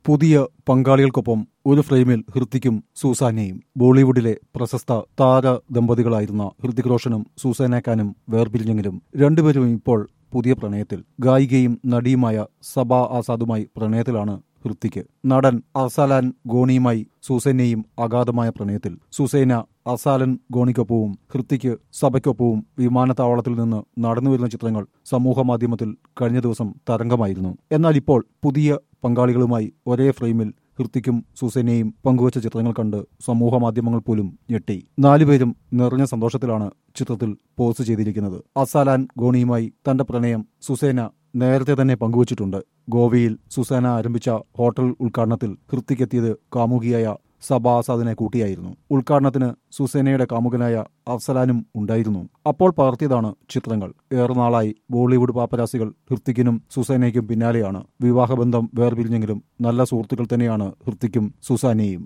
പുതിയ പങ്കാളികൾക്കൊപ്പം ഒരു ഫ്രെയിമിൽ ഹൃത്തിക്കും സൂസാനയും ബോളിവുഡിലെ പ്രശസ്ത താര ദമ്പതികളായിരുന്ന ഹൃതിക് റോഷനും സൂസാന ഖാനും വേർപിരിഞ്ഞെങ്കിലും രണ്ടുപേരും ഇപ്പോൾ പുതിയ പ്രണയത്തിൽ ഗായികയും നടിയുമായ സബ ആസാദുമായി പ്രണയത്തിലാണ് ഹൃത്തിക്ക് നടൻ അർസാലാൻ ഗോണിയുമായി സൂസേനയും അഗാധമായ പ്രണയത്തിൽ സൂസേന അസാലൻ ഗോണിക്കൊപ്പവും ഹൃത്തിക്ക് സഭയ്ക്കൊപ്പവും വിമാനത്താവളത്തിൽ നിന്ന് നടന്നുവരുന്ന ചിത്രങ്ങൾ സമൂഹ മാധ്യമത്തിൽ കഴിഞ്ഞ ദിവസം തരംഗമായിരുന്നു എന്നാൽ ഇപ്പോൾ പുതിയ പങ്കാളികളുമായി ഒരേ ഫ്രെയിമിൽ ഹൃത്തിക്കും സുസേനയും പങ്കുവച്ച ചിത്രങ്ങൾ കണ്ട് സമൂഹ മാധ്യമങ്ങൾ പോലും ഞെട്ടി നാലുപേരും നിറഞ്ഞ സന്തോഷത്തിലാണ് ചിത്രത്തിൽ പോസ്റ്റ് ചെയ്തിരിക്കുന്നത് അസാലാൻ ഗോണിയുമായി തന്റെ പ്രണയം സുസേന നേരത്തെ തന്നെ പങ്കുവച്ചിട്ടുണ്ട് ഗോവയിൽ സുസേന ആരംഭിച്ച ഹോട്ടൽ ഉദ്ഘാടനത്തിൽ ഹൃത്തിക് എത്തിയത് കാമുകിയായ സബ ആസാദിനെ കൂട്ടിയായിരുന്നു ഉദ്ഘാടനത്തിന് സുസേനയുടെ കാമുകനായ അഫ്സലാനും ഉണ്ടായിരുന്നു അപ്പോൾ പകർത്തിയതാണ് ചിത്രങ്ങൾ ഏറെ നാളായി ബോളിവുഡ് പാപ്പരാസികൾ ഹൃത്തിക്കിനും സുസേനയ്ക്കും പിന്നാലെയാണ് വിവാഹബന്ധം വേർപിരിഞ്ഞെങ്കിലും നല്ല സുഹൃത്തുക്കൾ തന്നെയാണ് ഹൃത്തിക്കും സുസാനയും